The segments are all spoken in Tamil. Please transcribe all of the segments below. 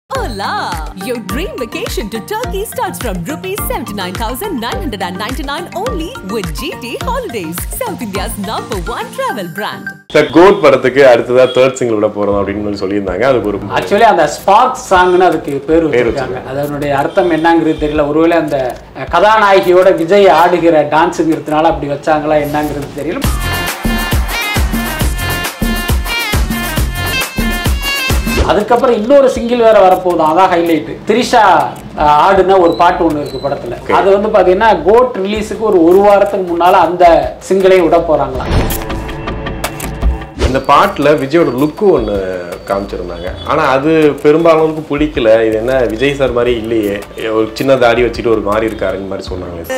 Hola! Your dream vacation to Turkey starts from rupees 79,999 only with GT Holidays, South India's number one travel brand. Sir GOAT படத்துக்கு அடுத்ததா தேர்ட் சிங்கிள் விட போறோம் அப்படின்னு சொல்லி சொல்லியிருந்தாங்க அதுக்கு ஒரு ஆக்சுவலி அந்த ஸ்பார்க் சாங்னு அதுக்கு பேர் வச்சிருக்காங்க அதனுடைய அர்த்தம் என்னங்கிறது தெரியல ஒருவேளை அந்த அஹ், கதாநாயகியோட விஜய் ஆடுகிற டான்ஸுங்கிறதுனால அப்படி வச்சாங்களா என்னங்கிறது தெரியல அதுக்கப்புறம் இன்னொரு சிங்கிள் வேற வரப்போகுது அதான் ஹைலைட் த்ரிஷா அஹ், ஆடுன ஒரு பாட்டு ஒன்று இருக்கு படத்துல அது வந்து பாத்தீங்கன்னா கோட் ரிலீஸுக்கு ஒரு ஒரு வாரத்துக்கு முன்னால அந்த சிங்கிளையும் விட போறாங்களாம் இந்த பாட்டுல விஜயோட லுக்கு ஒன்று காமிச்சிருந்தாங்க ஆனா அது பெரும்பாலானவருக்கு பிடிக்கல இது என்ன விஜய் சார் மாதிரி இல்லையே ஒரு சின்ன தாடி வச்சுட்டு ஒரு மாதிரி இருக்காருன்னு மாதிரி சொன்னாங்க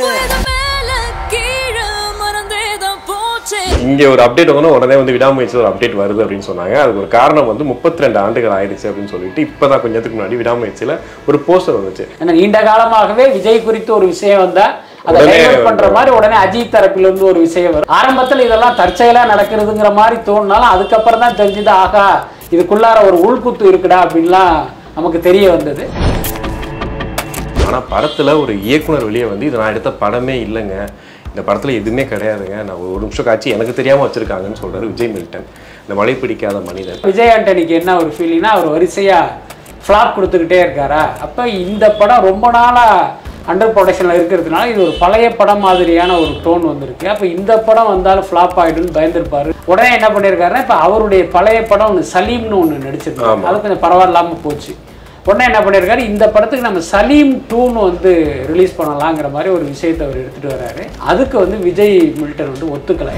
இங்க ஒரு அப்டேட் வந்து உடனே வந்து விடாமுயற்சி ஒரு அப்டேட் வருது அப்படின்னு சொன்னாங்க அதுக்கு ஒரு காரணம் வந்து முப்பத்தி ரெண்டு ஆண்டுகள் ஆயிடுச்சு அப்படின்னு சொல்லிட்டு இப்பதான் கொஞ்சத்துக்கு முன்னாடி விடாமுயற்சியில ஒரு போஸ்டர் வந்துச்சு ஏன்னா நீண்ட காலமாகவே விஜய் குறித்து ஒரு விஷயம் வந்தா அதை உடனே டைவர்ட் பண்ற மாதிரி உடனே அஜித் தரப்பில இருந்து ஒரு விஷயம் வரும் ஆரம்பத்துல இதெல்லாம் தற்செயலா நடக்கிறதுங்கிற மாதிரி தோணுனாலும் அதுக்கப்புறம் தான் தெரிஞ்சது ஆகா இதுக்குள்ளார ஒரு உள்குத்து இருக்குடா அப்படின்லாம் நமக்கு தெரிய வந்தது ஆனா படத்துல ஒரு இயக்குனர் வெளியே வந்து இது நான் எடுத்த படமே இல்லைங்க இந்த படத்துல எதுவுமே கிடையாதுங்க நான் ஒரு நிமிஷம் காட்சி எனக்கு தெரியாம வச்சிருக்காங்கன்னு சொல்றாரு விஜய் மில்டன் இந்த மழை பிடிக்காத மனிதன் விஜய் ஆண்டனிக்கு என்ன ஒரு ஃபீலிங்னா அவர் வரிசையா ஃப்ளாப் கொடுத்துக்கிட்டே இருக்காரா அப்ப இந்த படம் ரொம்ப நாளா அண்டர் ப்ரொடக்ஷனில் இருக்கிறதுனால இது ஒரு பழைய படம் மாதிரியான ஒரு டோன் வந்திருக்கு அப்போ இந்த படம் வந்தாலும் ஃப்ளாப் ஆயிடும்னு பயந்துருப்பாரு உடனே என்ன பண்ணியிருக்காருன்னா இப்போ அவருடைய பழைய படம் ஒன்று சலீம்னு ஒன்று நடிச்சிருக்காரு ஆமா. அது கொஞ்சம் பரவாயில்லாமல் போச்சு உடனே என்ன பண்ணியிருக்காரு இந்த படத்துக்கு நம்ம சலீம் டூன்னு வந்து ரிலீஸ் பண்ணலாங்கிற மாதிரி ஒரு விஷயத்தை அவர் எடுத்துகிட்டு வராரு அதுக்கு வந்து விஜய் மில்டன் வந்து ஒத்துக்கலை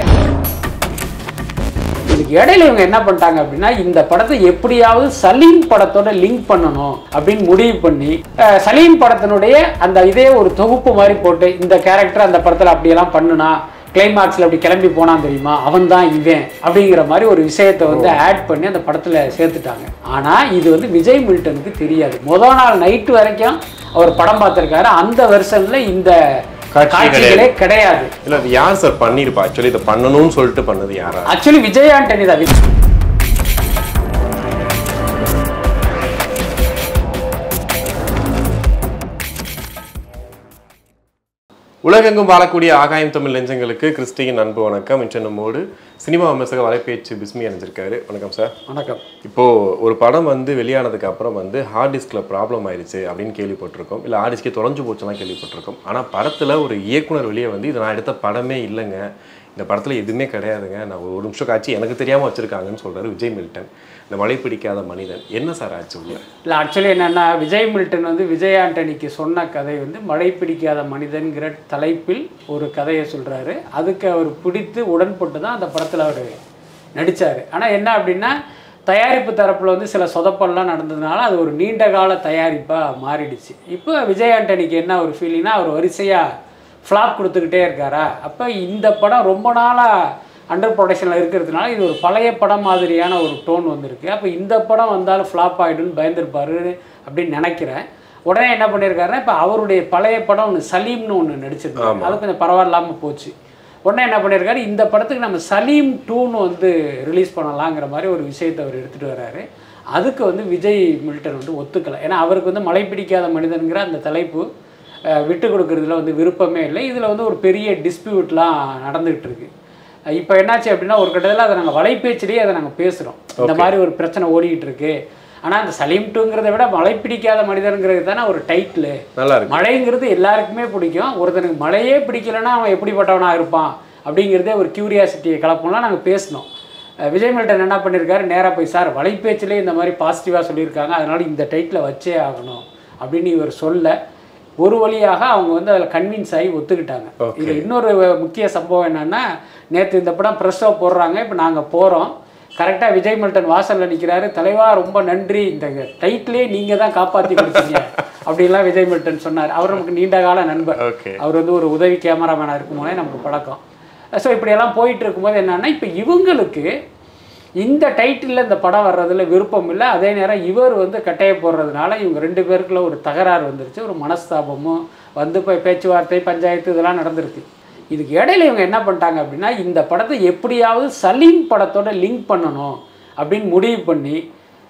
இதுக்கு இடையில இவங்க என்ன பண்ணிட்டாங்க அப்படின்னா இந்த படத்தை எப்படியாவது சலீம் படத்தோட லிங்க் பண்ணணும் அப்படின்னு முடிவு பண்ணி அஹ், சலீம் படத்தினுடைய அந்த இதே ஒரு தொகுப்பு மாதிரி போட்டு இந்த கேரக்டர் அந்த படத்துல அப்படியெல்லாம் பண்ணுனா கிளைமாக்ஸ்ல அப்படி கிளம்பி போனான் தெரியுமா அவன் தான் இவன் அப்படிங்கிற மாதிரி ஒரு விஷயத்தை வந்து ஆட் பண்ணி அந்த படத்துல சேர்த்துட்டாங்க ஆனா இது வந்து விஜய் மில்டனுக்கு தெரியாது முத நாள் நைட்டு வரைக்கும் அவர் படம் பார்த்திருக்காரு அந்த வெர்ஷன்ல இந்த காட்சி காட்சிகளே கிடையாது இல்ல அது யார் சார் பண்ணிருப்பா ஆக்சுவலி இதை பண்ணணும்னு சொல்லிட்டு பண்ணது யாரா ஆக்சுவலி விஜய் ஆண்டனி தான் உலகெங்கும் வாழக்கூடிய ஆகாயம் தமிழ் நெஞ்சங்களுக்கு கிறிஸ்டியின் அன்பு வணக்கம் இன்று நம்மோடு சினிமா விமர்சக வலைபேச்சு பிஸ்மி அணிஞ்சிருக்காரு வணக்கம் சார் வணக்கம் இப்போ ஒரு படம் வந்து வெளியானதுக்கு அப்புறம் வந்து ஹார்ட் டிஸ்க்ல ப்ராப்ளம் ஆயிடுச்சு அப்படின்னு கேள்விப்பட்டிருக்கோம் இல்ல ஹார்ட் டிஸ்கே தொலைஞ்சு போச்சுலாம் கேள்விப்பட்டிருக்கோம் ஆனா படத்துல ஒரு இயக்குனர் வெளியே வந்து இது நான் எடுத்த படமே இல்லைங்க இந்த படத்துல எதுவுமே கிடையாதுங்க நான் ஒரு நிமிஷம் காட்சி எனக்கு தெரியாம வச்சிருக்காங்கன்னு சொல்றாரு விஜய் மில்டன் இந்த மழை பிடிக்காத மனிதன் என்ன சார் ஆச்சு உள்ள இல்லை ஆக்சுவலி என்னென்னா விஜய் மில்டன் வந்து விஜய் ஆண்டனிக்கு சொன்ன கதை வந்து மழை பிடிக்காத மனிதன்கிற தலைப்பில் ஒரு கதையை சொல்கிறாரு அதுக்கு அவர் பிடித்து உடன்பட்டு தான் அந்த படத்தில் அவர் நடித்தார் ஆனால் என்ன அப்படின்னா தயாரிப்பு தரப்பில் வந்து சில சொதப்பல்லாம் நடந்ததுனால அது ஒரு நீண்ட கால தயாரிப்பாக மாறிடுச்சு இப்போ விஜய் ஆண்டனிக்கு என்ன ஒரு ஃபீலிங்னா அவர் வரிசையாக ஃப்ளாப் கொடுத்துக்கிட்டே இருக்காரா அப்போ இந்த படம் ரொம்ப நாளாக அண்டர் ப்ரொடக்ஷனில் இருக்கிறதுனால இது ஒரு பழைய படம் மாதிரியான ஒரு டோன் வந்திருக்கு அப்போ இந்த படம் வந்தாலும் ஃப்ளாப் ஆகிடும்னு பயந்துருப்பாரு அப்படின்னு நினைக்கிறேன் உடனே என்ன பண்ணியிருக்காருன்னா இப்போ அவருடைய பழைய படம் ஒன்று சலீம்னு ஒன்று நடிச்சிருக்காரு அது கொஞ்சம் பரவாயில்லாமல் போச்சு உடனே என்ன பண்ணியிருக்காரு இந்த படத்துக்கு நம்ம சலீம் டூன்னு வந்து ரிலீஸ் பண்ணலாங்கிற மாதிரி ஒரு விஷயத்தை அவர் எடுத்துகிட்டு வராரு அதுக்கு வந்து விஜய் மில்டன் வந்து ஒத்துக்கலை ஏன்னா அவருக்கு வந்து மழை பிடிக்காத மனிதனுங்கிற அந்த தலைப்பு அஹ், விட்டு கொடுக்கறதுல வந்து விருப்பமே இல்லை இதில் வந்து ஒரு பெரிய டிஸ்பியூட்லாம் நடந்துகிட்டு இருக்கு இப்போ என்னாச்சு அப்படின்னா ஒரு கட்டத்தில் அதை நாங்கள் வலைபேச்சிலேயே அதை நாங்கள் பேசுகிறோம் இந்த மாதிரி ஒரு பிரச்சனை ஓடிக்கிட்டு இருக்கு ஆனால் அந்த சலீம் டூங்கிறத விட மழை பிடிக்காத மனிதனுங்கிறது தானே ஒரு டைட்டில் நல்லா இருக்கு மழைங்கிறது எல்லாருக்குமே பிடிக்கும் ஒருத்தனுக்கு மழையே பிடிக்கலன்னா அவன் எப்படிப்பட்டவனா இருப்பான் அப்படிங்கிறதே ஒரு கியூரியாசிட்டியை கலப்போம்லாம் நாங்கள் பேசினோம் அஹ் விஜய் மில்டன் என்ன பண்ணியிருக்காரு நேராக போய் சார் வலைபேச்சிலே இந்த மாதிரி பாசிட்டிவாக சொல்லியிருக்காங்க அதனால இந்த டைட்டில் வச்சே ஆகணும் அப்படின்னு இவர் சொல்ல ஒரு வழியாக அவங்க வந்து அதில் கன்வின்ஸ் ஆகி ஒத்துக்கிட்டாங்க Okay. இது இன்னொரு முக்கிய சம்பவம் என்னன்னா நேற்று இந்த படம் ப்ரெஸ் ஷோ போடுறாங்க இப்போ நாங்கள் போகிறோம் கரெக்டாக விஜய் மில்டன் வாசலில் நிற்கிறாரு தலைவா ரொம்ப நன்றி இந்த டைட்டிலே நீங்கள் தான் காப்பாற்றி கொடுத்தீங்க அப்படின்லாம் விஜய் மில்டன் சொன்னார் அவர் நமக்கு நீண்ட கால நண்பர் ஓகே அவர் வந்து ஒரு உதவி கேமராமேனாக இருக்கும்போதே நமக்கு பழக்கம் ஸோ இப்படியெல்லாம் போயிட்டு இருக்கும்போது என்னன்னா இப்போ இவங்களுக்கு இந்த டைட்டிலில் இந்த படம் வர்றதுல விருப்பம் இல்லை அதே நேரம் இவர் வந்து கட்டைய போடுறதுனால இவங்க ரெண்டு பேருக்குள்ள ஒரு தகராறு வந்துருச்சு ஒரு மனஸ்தாபமும் வந்து போய் பேச்சுவார்த்தை பஞ்சாயத்து இதெல்லாம் நடந்திருக்கு இதுக்கு இடையில இவங்க என்ன பண்ணிட்டாங்க அப்படின்னா இந்த படத்தை எப்படியாவது சலீம் படத்தோட லிங்க் பண்ணணும் அப்படின்னு முடிவு பண்ணி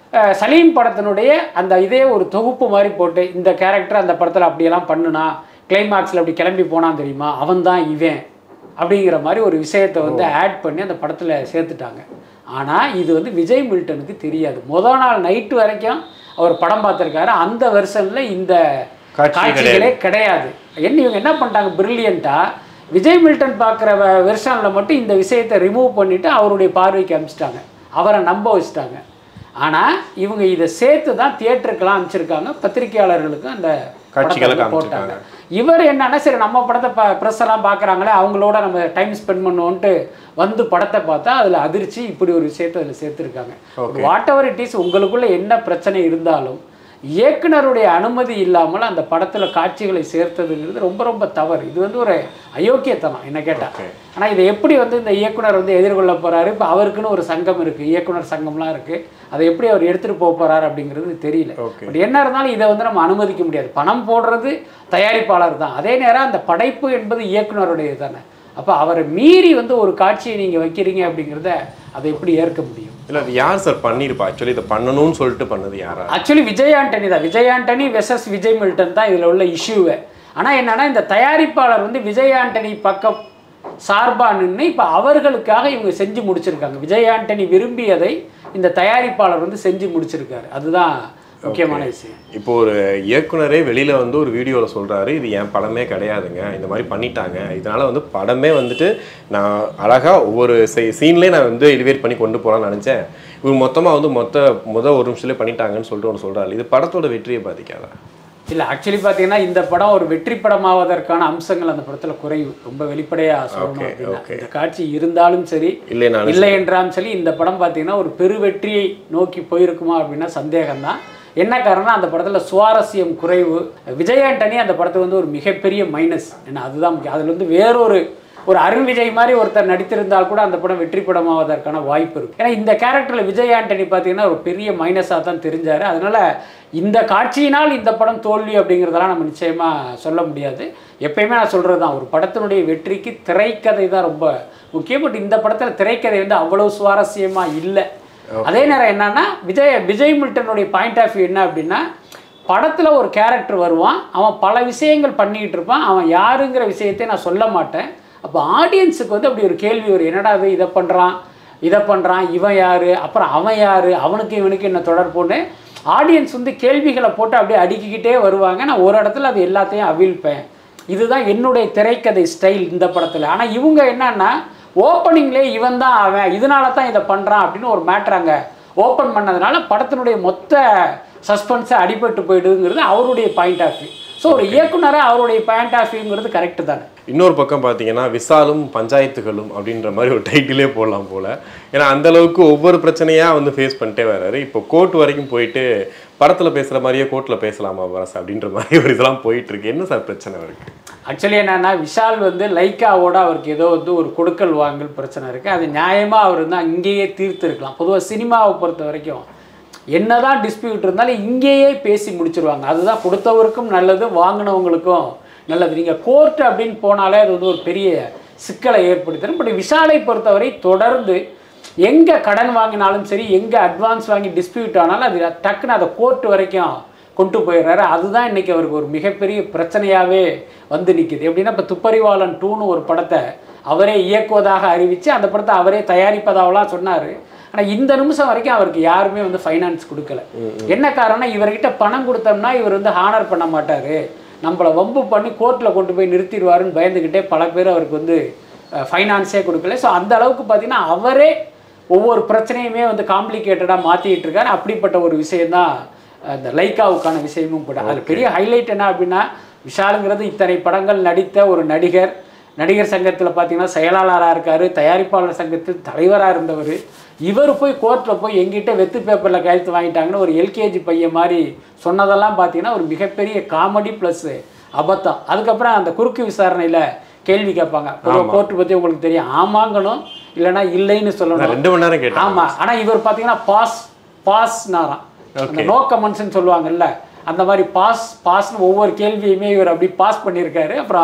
அஹ், சலீம் படத்தினுடைய அந்த இதே ஒரு தொகுப்பு மாதிரி போட்டு இந்த கேரக்டர் அந்த படத்தில் அப்படியெல்லாம் பண்ணுனா கிளைமாக்ஸில் அப்படி கிளம்பி போனான் தெரியுமா அவன் தான் இவன் அப்படிங்கிற மாதிரி ஒரு விஷயத்தை வந்து ஆட் பண்ணி அந்த படத்தில் சேர்த்துட்டாங்க ஆனால் இது வந்து விஜய் மில்டனுக்கு தெரியாது முதல் நாள் நைட்டு வரைக்கும் அவர் படம் பார்த்துருக்காரு அந்த வெர்ஷனில் இந்த காட்சி காட்சிகளே கிடையாது என்ன இவங்க என்ன பண்ணிட்டாங்க பிரில்லியண்ட்டாக விஜய் மில்டன் பார்க்குற வெர்ஷனில் மட்டும் இந்த விஷயத்தை ரிமூவ் பண்ணிவிட்டு அவருடைய பார்வைக்கு அனுப்பிச்சிட்டாங்க அவரை நம்ப வச்சுட்டாங்க ஆனால் இவங்க இதை சேர்த்து தான் தியேட்டருக்கெல்லாம் அனுப்பிச்சிருக்காங்க பத்திரிகையாளர்களுக்கு அந்த காட்சிகளை படத்தை வந்து போட்டாங்க இவர் என்னன்னா சரி நம்ம படத்தை ப ப்ரெஸ் எல்லாம் பார்க்குறாங்களே அவங்களோட நம்ம டைம் ஸ்பெண்ட் பண்ணுவோன்ட்டு வந்து படத்தை பார்த்தா அதில் அதிர்ச்சி இப்படி ஒரு விஷயத்தை அதில் சேர்த்துருக்காங்க வாட் எவர் இட் இஸ் உங்களுக்குள்ள என்ன பிரச்சனை இருந்தாலும் இயக்குனருடைய அனுமதி இல்லாமல் அந்த படத்தில் காட்சிகளை சேர்த்ததுங்கிறது ரொம்ப ரொம்ப தவறு இது வந்து ஒரு அயோக்கியத்தனம் என்ன கேட்டால் ஆனால் இதை எப்படி வந்து இந்த இயக்குனர் வந்து எதிர்கொள்ள போறாரு இப்போ அவருக்குன்னு ஒரு சங்கம் இருக்குது இயக்குனர் சங்கம்லாம் இருக்குது அதை எப்படி அவர் எடுத்துகிட்டு போக போறாரு அப்படிங்கிறது தெரியல Okay. பட் என்ன இருந்தாலும் இதை வந்து நம்ம அனுமதிக்க முடியாது பணம் போடுறது தயாரிப்பாளர் தான் அதே நேரம் அந்த படைப்பு என்பது இயக்குனருடையது தானே அப்போ அவரை மீறி வந்து ஒரு காட்சியை நீங்கள் வைக்கிறீங்க அப்படிங்கிறத அதை எப்படி ஏற்க முடியும் இல்லை அது யார் சார் பண்ணியிருப்பா ஆக்சுவலி இதை பண்ணணும்னு சொல்லிட்டு பண்ணது யாரா ஆக்சுவலி விஜய் ஆண்டனி தான் விஜய் ஆண்டனி வெசஸ் விஜய் மில்டன் தான் இதில் உள்ள இஷ்யூவே ஆனால் என்னன்னா இந்த தயாரிப்பாளர் வந்து விஜய் ஆண்டனி பக்கம் சார்பாக நின்று இப்போ அவர்களுக்காக இவங்க செஞ்சு முடிச்சிருக்காங்க விஜய் ஆண்டனி விரும்பியதை இந்த தயாரிப்பாளர் வந்து செஞ்சு முடிச்சிருக்காரு அதுதான் முக்கியமான விஷயம் இப்போ ஒரு இயக்குனரே வெளியில வந்து ஒரு வீடியோவில் சொல்றாரு இது என் படமே கிடையாதுங்க இந்த மாதிரி பண்ணிட்டாங்க இதனால வந்து படமே வந்துட்டு நான் அழகா ஒவ்வொரு சீன்லேயே நான் வந்து எலிவேட் பண்ணி கொண்டு போகலான்னு நினைச்சேன் இவர் மொத்தமா வந்து மொத்த முத ஒரு நிமிஷத்துலேயே பண்ணிட்டாங்கன்னு சொல்லிட்டு ஒன்று சொல்றாரு இது படத்தோட வெற்றியை பாதிக்காதா இல்லை ஆக்சுவலி பார்த்தீங்கன்னா இந்த படம் ஒரு வெற்றி படமாவதற்கான அம்சங்கள் அந்த படத்தில் குறைவு ரொம்ப வெளிப்படையாக சொல்லணும் Okay, அப்படின்னா okay. இந்த காட்சி இருந்தாலும் சரி இல்லை நான் இல்லை என்றாலும் சரி இந்த படம் பார்த்தீங்கன்னா ஒரு பெருவெற்றியை நோக்கி போயிருக்குமா அப்படின்னா சந்தேகம்தான் என்ன காரணம் அந்த படத்தில் சுவாரஸ்யம் குறைவு விஜய் ஆண்டனி அந்த படத்துக்கு வந்து ஒரு மிகப்பெரிய மைனஸ் ஏன்னா அதுதான் முக்கியம் அதில் வந்து வேறொரு ஒரு அருண் விஜய் மாதிரி ஒருத்தர் நடித்திருந்தால் கூட அந்த படம் வெற்றி படமாவதற்கான வாய்ப்பு இருக்கு ஏன்னா இந்த கேரக்டரில் விஜய் ஆண்டனி பார்த்தீங்கன்னா ஒரு பெரிய மைனஸாக தான் தெரிஞ்சார் அதனால இந்த காட்சியினால் இந்த படம் தோல்வி அப்படிங்கிறதெல்லாம் நம்ம நிச்சயமாக சொல்ல முடியாது எப்பயுமே நான் சொல்கிறது தான் ஒரு படத்தினுடைய வெற்றிக்கு திரைக்கதை தான் ரொம்ப முக்கியம் பட் இந்த படத்தில் திரைக்கதை வந்து அவ்வளவு சுவாரஸ்யமாக இல்லை அதே நேரம் என்னன்னா விஜய் விஜய் மில்டனுடைய பாயிண்ட் ஆஃப் வியூ என்ன அப்படின்னா படத்தில் ஒரு கேரக்டர் வருவான் அவன் பல விஷயங்கள் பண்ணிக்கிட்டு இருப்பான் அவன் யாருங்கிற விஷயத்தை நான் சொல்ல மாட்டேன் அப்போ ஆடியன்ஸுக்கு வந்து அப்படி ஒரு கேள்வி வரும் என்னடா இது இதை பண்ணுறான் இதை பண்ணுறான் இவன் யார் அப்புறம் அவன் யார் அவனுக்கு இவனுக்கு என்ன தொடர்புன்னு ஆடியன்ஸ் வந்து கேள்விகளை போட்டு அப்படியே அடுக்கிக்கிட்டே வருவாங்க நான் ஒரு இடத்துல அது எல்லாத்தையும் அவிழ்ப்பேன் இதுதான் என்னுடைய திரைக்கதை ஸ்டைல் இந்த படத்தில் ஆனால் இவங்க என்னன்னா ஓப்பனிங்லேயே இவன் தான் அவன் இதனால தான் இதை பண்ணுறான் அப்படின்னு ஒரு மேட்ரு அங்கே ஓப்பன் பண்ணதுனால படத்தினுடைய மொத்த சஸ்பென்ஸை அடிபட்டு போயிடுதுங்கிறது அவருடைய பாயிண்ட் ஆஃப் வியூ ஸோ ஒரு இயக்குனராக அவருடைய பாயிண்ட் ஆஃப் வியூங்கிறது கரெக்டு தானே இன்னொரு பக்கம் பார்த்தீங்கன்னா விசாலும் பஞ்சாயத்துகளும் அப்படின்ற மாதிரி ஒரு டைட்டிலே போடலாம் போல ஏன்னா அந்த அளவுக்கு ஒவ்வொரு பிரச்சனையா வந்து ஃபேஸ் பண்ணிட்டே வர்றாரு இப்போ கோர்ட் வரைக்கும் போயிட்டு படத்தில் பேசுகிற மாதிரியே கோர்ட்டில் பேசலாமா வரஸ் அப்படின்ற மாதிரி ஒரு இதெல்லாம் போயிட்டு இருக்கு என்ன சார் பிரச்சனை இருக்கு ஆக்சுவலி என்னன்னா விஷால் வந்து லைக்காவோட அவருக்கு ஏதோ வந்து ஒரு கொடுக்கல் வாங்கல் பிரச்சனை இருக்குது அது நியாயமாக அவர் வந்து அங்கேயே தீர்த்துருக்கலாம் பொதுவாக சினிமாவை பொறுத்த வரைக்கும் என்னதான் டிஸ்பியூட் இருந்தாலும் இங்கேயே பேசி முடிச்சிருவாங்க அதுதான் கொடுத்தவருக்கும் நல்லது வாங்கினவங்களுக்கும் நல்லது நீங்கள் கோர்ட் அப்படின்னு போனாலே அது வந்து ஒரு பெரிய சிக்கலை ஏற்படுத்தும் பட் விஷாலை பொறுத்தவரை தொடர்ந்து எங்கே கடன் வாங்கினாலும் சரி எங்கே அட்வான்ஸ் வாங்கி டிஸ்பியூட் ஆனாலும் அது டக்குன்னு அதை கோர்ட் வரைக்கும் கொண்டு போயிடுறாரு அதுதான் இன்னைக்கு அவருக்கு ஒரு மிகப்பெரிய பிரச்சனையாகவே வந்து நிற்கிது எப்படின்னா இப்போ துப்பறிவாளன் டூன்னு ஒரு படத்தை அவரே இயக்குவதாக அறிவித்து அந்த படத்தை அவரே தயாரிப்பதாகலாம் சொன்னார் ஆனால் இந்த நிமிஷம் வரைக்கும் அவருக்கு யாருமே வந்து ஃபைனான்ஸ் கொடுக்கல என்ன காரணம் இவர்கிட்ட பணம் கொடுத்தோம்னா இவர் வந்து ஹானர் பண்ண மாட்டார் நம்மளை வம்பு பண்ணி கோர்ட்டில் கொண்டு போய் நிறுத்திடுவாருன்னு பயந்துக்கிட்டே பல பேர் அவருக்கு வந்து ஃபைனான்ஸே கொடுக்கல ஸோ அந்த அளவுக்கு பார்த்தீங்கன்னா அவரே ஒவ்வொரு பிரச்சனையுமே வந்து காம்ப்ளிகேட்டடாக மாற்றிக்கிட்டு இருக்காரு அப்படிப்பட்ட ஒரு விஷயம்தான் இந்த லைக்காவுக்கான விஷயமும் கூட அதில் பெரிய ஹைலைட் என்ன அப்படின்னா விஷாலுங்கிறது இத்தனை படங்கள் நடித்த ஒரு நடிகர் நடிகர் சங்கத்தில் பார்த்தீங்கன்னா செயலாளராக இருக்கார் தயாரிப்பாளர் சங்கத்தில் தலைவராக இருந்தவர் இவர் போய் கோர்ட்டில் போய் எங்கிட்ட வெத்து பேப்பரில் கையெழுத்து வாங்கிட்டாங்கன்னு ஒரு எல்கேஜி பையன் மாதிரி சொன்னதெல்லாம் பார்த்தீங்கன்னா ஒரு மிகப்பெரிய காமெடி ப்ளஸ் அபத்தம் அதுக்கப்புறம் அந்த குறுக்கு விசாரணையில் கேள்வி கேட்பாங்க கோர்ட்டு பற்றி உங்களுக்கு தெரியும் ஆமாங்கணும் இல்லைன்னா இல்லைன்னு நான் சொல்லணும் ரெண்டு மணி நேரம் கேட்டேன் ஆமா ஆனா இவர் பாத்தீங்கன்னா பாஸ் பாஸ்னாராம் அந்த நோ கமெண்ட்ஸ்னு சொல்லுவாங்கல்ல அந்த மாதிரி பாஸ் பாஸ்னு ஒவ்வொரு கேள்வியுமே இவர் அப்படி பாஸ் பண்ணியிருக்காரு அப்புறம்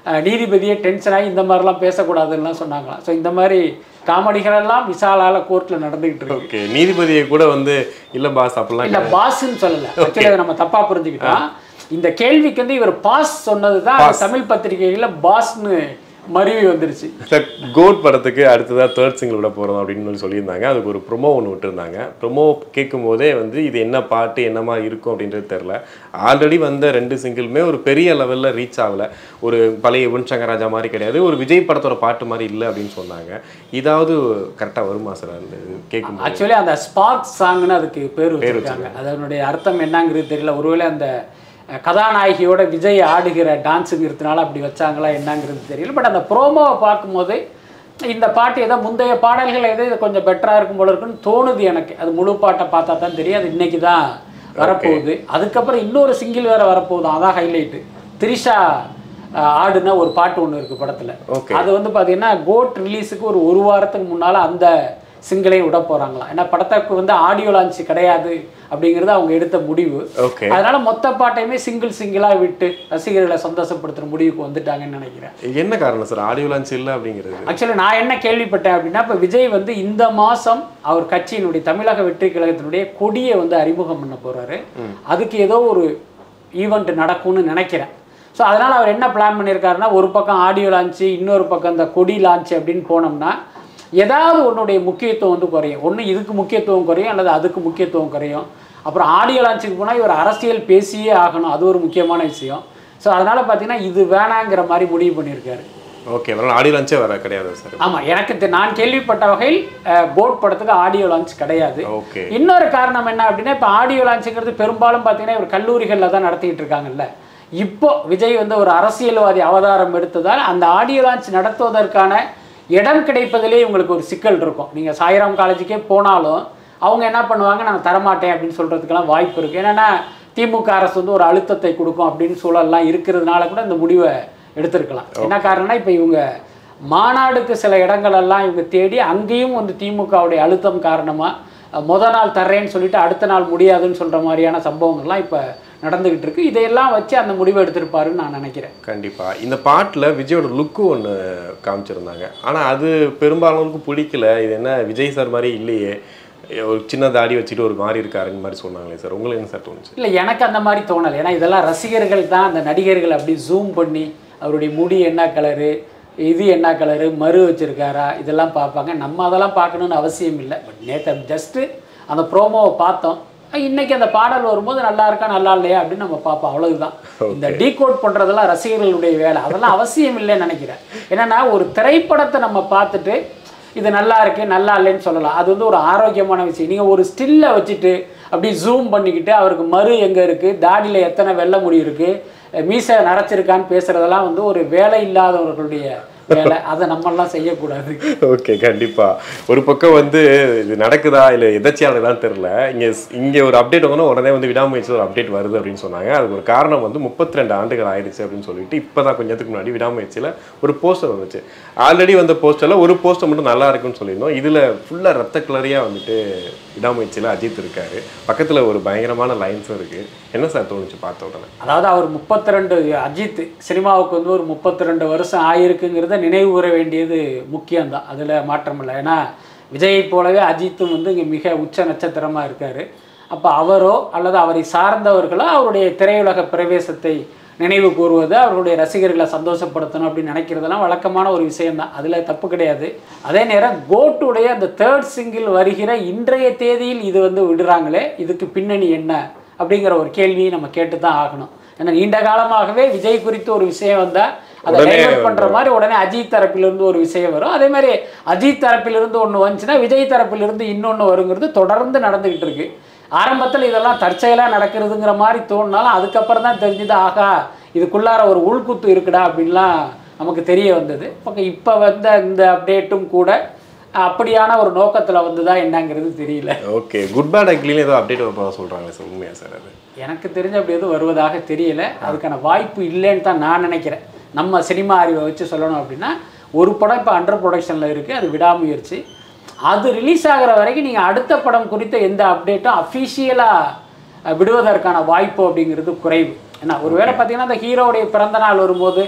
அஹ், நீதிபதியே டென்ஷன் ஆகி இந்த மாதிரிலாம் பேசக்கூடாதுன்னுலாம் சொன்னாங்களாம் ஸோ இந்த மாதிரி காமெடிகள் எல்லாம் விசாலால கோர்ட்டில் நடந்துகிட்டு இருக்கு ஓகே நீதிபதியை கூட வந்து இல்ல பாஸ் அப்படிலாம் இல்ல பாஸ்ன்னு சொல்லல ஆக்சுவலி அதை நம்ம தப்பா புரிஞ்சுக்கிட்டோம் இந்த கேள்விக்கு வந்து இவர் பாஸ் சொன்னதுதான் தமிழ் பத்திரிகைகள்ல பாஸ்னு மருவி வந்துருச்சு சார் கோட் படத்துக்கு அடுத்ததாக தேர்ட் சிங்கிள் விட போகிறோம் அப்படின்னு சொல்லி சொல்லியிருந்தாங்க அதுக்கு ஒரு ப்ரொமோ ஒன்று விட்டுருந்தாங்க ப்ரொமோ கேட்கும் போதே வந்து இது என்ன பாட்டு என்ன மாதிரி இருக்கும் அப்படின்றது தெரில ஆல்ரெடி வந்த ரெண்டு சிங்கிளுமே ஒரு பெரிய லெவலில் ரீச் ஆகலை ஒரு பழைய யுவன் சங்கர் ராஜா மாதிரி கிடையாது ஒரு விஜய் படத்தோட பாட்டு மாதிரி இல்லை அப்படின்னு சொன்னாங்க இதாவது கரெக்டாக வருமா சார் அந்த கேட்கும் ஆக்சுவலி அந்த ஸ்பார்க் சாங்னு அதுக்கு பேர் வச்சிருக்காங்க அதனுடைய அர்த்தம் என்னங்கிறது தெரியல ஒருவேளை அந்த அஹ், கதாநாயகியோட விஜய் ஆடுகிற டான்ஸுங்கிறதுனால அப்படி வச்சாங்களா என்னங்கிறது தெரியல பட் அந்த ப்ரோமோவை பார்க்கும்போது இந்த பாட்டு ஏதோ முந்தைய பாடல்கள் ஏதோ இது கொஞ்சம் பெட்டராக இருக்கும் போல இருக்குன்னு தோணுது எனக்கு அது முழு பாட்டை பார்த்தா தான் தெரியும் அது இன்னைக்கு தான் வரப்போகுது அதுக்கப்புறம் இன்னொரு சிங்கிள் வேற வரப்போகுது அதான் ஹைலைட்டு த்ரிஷா அஹ், ஆடுன ஒரு பாட்டு ஒன்று இருக்குது படத்தில் Okay. அது வந்து பார்த்தீங்கன்னா கோட் ரிலீஸுக்கு ஒரு ஒரு வாரத்துக்கு முன்னால் அந்த சிங்கிளையும் விட போகிறாங்களாம் ஏன்னா படத்துக்கு வந்து ஆடியோ லான்ச் கிடையாது அப்படிங்கிறது அவங்க எடுத்த முடிவு ஓகே அதனால மொத்த பாட்டையுமே சிங்கிள் சிங்கிளாக விட்டு ரசிகர்களை சந்தோஷப்படுத்துகிற முடிவுக்கு வந்துட்டாங்கன்னு நினைக்கிறேன் என்ன காரணம் சார் ஆடியோ லான்ச் இல்லை அப்படிங்கிறது ஆக்சுவலி நான் என்ன கேள்விப்பட்டேன் அப்படின்னா இப்போ விஜய் வந்து இந்த மாதம் அவர் கட்சியினுடைய தமிழக வெற்றி கழகத்தினுடைய கொடியை வந்து அறிமுகம் பண்ண போகிறாரு அதுக்கு ஏதோ ஒரு ஈவெண்ட் நடக்கும்னு நினைக்கிறேன் ஸோ அதனால் அவர் என்ன பிளான் பண்ணியிருக்காருன்னா ஒரு பக்கம் ஆடியோ லான்ச்சு இன்னொரு பக்கம் இந்த கொடி லான்ச் அப்படின்னு போனோம்னா ஏதாவது உன்னுடைய முக்கியத்துவம் வந்து குறையும் ஒன்று இதுக்கு முக்கியத்துவம் குறையும் அல்லது அதுக்கு முக்கியத்துவம் குறையும் அப்புறம் ஆடியோ லான்ச்சுக்கு போனால் இவர் அரசியல் பேசியே ஆகணும் அது ஒரு முக்கியமான விஷயம் ஸோ அதனால் பார்த்தீங்கன்னா இது வேணாங்கிற மாதிரி முடிவு பண்ணியிருக்காரு ஓகே அதனால் ஆடியோ லான்ச்சே வர கிடையாது சார் ஆமா எனக்கு தெ- நான் கேள்விப்பட்ட வகையில் போட் படத்துக்கு ஆடியோ லான்ச் கிடையாது ஓகே இன்னொரு காரணம் என்ன அப்படின்னா இப்போ ஆடியோ லான்ச்சுங்கிறது பெரும்பாலும் பார்த்தீங்கன்னா இவர் கல்லூரிகளில் தான் நடத்திட்டு இருக்காங்கல்ல இப்போ விஜய் வந்து ஒரு அரசியல்வாதி அவதாரம் எடுத்ததால் அந்த ஆடியோ லான்ச் நடத்துவதற்கான இடம் கிடைப்பதிலே உங்களுக்கு ஒரு சிக்கல் இருக்கும் நீங்கள் சாய்ராம் காலேஜுக்கே போனாலும் அவங்க என்ன பண்ணுவாங்க நான் தரமாட்டேன் அப்படின்னு சொல்கிறதுக்கெல்லாம் வாய்ப்பு இருக்குது என்னென்னா திமுக அரசு வந்து ஒரு அழுத்தத்தை கொடுக்கும் அப்படின்னு சூழல்லாம் இருக்கிறதுனால கூட இந்த முடிவை எடுத்திருக்கலாம் என்ன காரணம்னா இப்போ இவங்க மாநாடுக்கு சில இடங்கள் எல்லாம் இவங்க தேடி அங்கேயும் வந்து திமுகவுடைய அழுத்தம் காரணமாக முத நாள் தர்றேன்னு சொல்லிட்டு அடுத்த நாள் முடியாதுன்னு சொல்கிற மாதிரியான சம்பவங்கள்லாம் இப்போ நடந்துகிட்டு இருக்கு இதையெல்லாம் வச்சு அந்த முடிவை எடுத்திருப்பாருன்னு நான் நினைக்கிறேன் கண்டிப்பா இந்த பாட்டுல விஜயோட லுக்கு ஒன்று காமிச்சிருந்தாங்க ஆனா அது பெரும்பாலானவருக்கு பிடிக்கல இது என்ன விஜய் சார் மாதிரி இல்லையே ஒரு சின்ன தாடி வச்சுட்டு ஒரு மாதிரி இருக்காருங்க மாதிரி சொன்னாங்களே சார் உங்களுக்கு என்ன சார் தோணுச்சு இல்லை எனக்கு அந்த மாதிரி தோணலை ஏன்னா இதெல்லாம் ரசிகர்கள் தான் அந்த நடிகர்கள் அப்படி ஜூம் பண்ணி அவருடைய முடி என்ன கலரு இது என்ன கலரு மறு வச்சிருக்காரா இதெல்லாம் பார்ப்பாங்க நம்ம அதெல்லாம் பார்க்கணுன்னு அவசியம் இல்லை பட் நேற்று ஜஸ்ட்டு அந்த ப்ரோமோவை பார்த்தோம் அஹ் இன்னைக்கு அந்த பாடல் வரும்போது நல்லா இருக்கா நல்லா இல்லையா அப்படின்னு நம்ம பார்ப்போம் அவ்வளவுதான் இந்த டீகோட் பண்ணுறதெல்லாம் ரசிகர்களுடைய வேலை அதெல்லாம் அவசியம் இல்லைன்னு நினைக்கிறேன் என்னன்னா ஒரு திரைப்படத்தை நம்ம பார்த்துட்டு இது நல்லா இருக்கு நல்லா இல்லைன்னு சொல்லலாம் அது வந்து ஒரு ஆரோக்கியமான விஷயம் நீங்கள் ஒரு ஸ்டில்லை வச்சுட்டு அப்படி ஜூம் பண்ணிக்கிட்டு அவருக்கு மறு எங்கே இருக்குது தாடியில் எத்தனை வெள்ளை முடி இருக்குது மீசை நரைச்சிருக்கான்னு பேசுகிறதெல்லாம் வந்து ஒரு வேலை இல்லாதவர்களுடைய வேலை அதை நம்மெல்லாம் செய்யக்கூடாது ஓகே கண்டிப்பா ஒரு பக்கம் வந்து இது நடக்குதா இல்லை எதாச்சியானதான் தெரில இங்க இங்க ஒரு அப்டேட் வாங்கினா உடனே வந்து விடாமுயற்சியில் ஒரு அப்டேட் வருது அப்படின்னு சொன்னாங்க அதுக்கு ஒரு காரணம் வந்து முப்பத்தி ரெண்டு ஆண்டுகள் ஆயிடுச்சு அப்படின்னு சொல்லிட்டு இப்போதான் கொஞ்சத்துக்கு முன்னாடி விடாமுயற்சியில் ஒரு போஸ்டர் வந்துச்சு ஆல்ரெடி வந்த போஸ்டரில் ஒரு போஸ்டர் மட்டும் நல்லா இருக்குன்னு சொல்லியிருந்தோம் இதுல ஃபுல்லா ரத்த கிளறியா வந்துட்டு விடாமுயற்சியில் அஜித் இருக்காரு பக்கத்துல ஒரு பயங்கரமான லைன்ஸும் இருக்கு என்ன சார் தோணுச்சு பார்த்த உடனே அதாவது அவர் முப்பத்தி ரெண்டு அஜித் சினிமாவுக்கு வந்து ஒரு முப்பத்தி ரெண்டு வருஷம் ஆயிருக்குங்கிறத நினைவு கூற வேண்டியது முக்கியம்தான் அதில் மாற்றம் இல்லை ஏன்னா விஜயை போலவே அஜித்தும் வந்து இங்கே மிக உச்ச நட்சத்திரமாக இருக்கார் அப்போ அவரோ அல்லது அவரை சார்ந்தவர்களோ அவருடைய திரையுலக பிரவேசத்தை நினைவு கூறுவது அவர்களுடைய ரசிகர்களை சந்தோஷப்படுத்தணும் அப்படின்னு நினைக்கிறதெல்லாம் வழக்கமான ஒரு விஷயம்தான் அதில் தப்பு கிடையாது அதே நேரம் கோட்டுடைய அந்த தேர்ட் சிங்கிள் வருகிற இன்றைய தேதியில் இது வந்து விடுறாங்களே இதுக்கு பின்னணி என்ன அப்படிங்கிற ஒரு கேள்வியை நம்ம கேட்டு தான் ஆகணும் ஏன்னா நீண்ட காலமாகவே விஜய் குறித்து ஒரு விஷயம் வந்தால் அதை உடனே டைவர்ட் பண்ற மாதிரி உடனே அஜித் தரப்பிலிருந்து ஒரு விஷயம் வரும் அதே மாதிரி அஜித் தரப்பிலிருந்து ஒன்று வந்துச்சுன்னா விஜய் தரப்பிலிருந்து இன்னொன்று வருங்கிறது தொடர்ந்து நடந்துகிட்டு இருக்கு ஆரம்பத்தில் இதெல்லாம் தற்செயலாக நடக்கிறதுங்கிற மாதிரி தோணினாலும் அதுக்கப்புறம் தான் தெரிஞ்சுது ஆகா இதுக்குள்ளார ஒரு உள்குத்து இருக்குடா அப்படின்லாம் நமக்கு தெரிய வந்தது பக்கம் இப்போ வந்த இந்த அப்டேட்டும் கூட அப்படியான ஒரு நோக்கத்தில் வந்துதா என்னங்கிறது தெரியல ஓகே குட் பேட் அக்லின்னு ஏதோ அப்டேட் வரப்போ சொல்றாங்களே சார் உண்மையா சார் அது எனக்கு தெரிஞ்ச அப்படி எதுவும் வருவதாக தெரியல அதுக்கான வாய்ப்பு இல்லைன்னு தான் நான் நினைக்கிறேன் நம்ம சினிமா அறிவை வச்சு சொல்லணும் அப்படின்னா ஒரு படம் இப்போ அண்டர் ப்ரொடக்ஷனில் இருக்குது அது விடாமுயற்சி அது ரிலீஸ் ஆகிற வரைக்கும் நீங்கள் அடுத்த படம் குறித்த எந்த அப்டேட்டும் அஃபிஷியலாக விடுவதற்கான வாய்ப்பு அப்படிங்கிறது குறைவு ஏன்னா ஒருவேளை பார்த்தீங்கன்னா அந்த ஹீரோவுடைய பிறந்த நாள் வரும்போது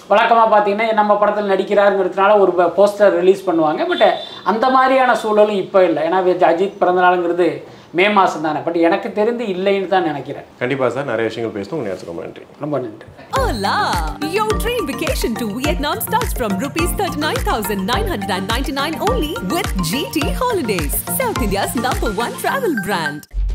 வழக்கமாக பார்த்தீங்கன்னா நம்ம படத்தில் நடிக்கிறாருங்கிறதுனால ஒரு போஸ்டர் ரிலீஸ் பண்ணுவாங்க பட் அந்த மாதிரியான சூழலும் இப்போ இல்லை ஏன்னா வி- அஜித் பிறந்தநாளுங்கிறது மே மாதம் தானே பட் எனக்கு தெரிந்து இல்லைன்னு தான் நினைக்கிறேன் கண்டிப்பாக சார் நிறைய விஷயங்கள் பேசணும் உங்கள் நேரத்துக்கு ரொம்ப நன்றி ரொம்ப நன்றி Hola! Your dream vacation to Vietnam starts from rupees 39,999 only with GT Holidays, South India's number one travel brand.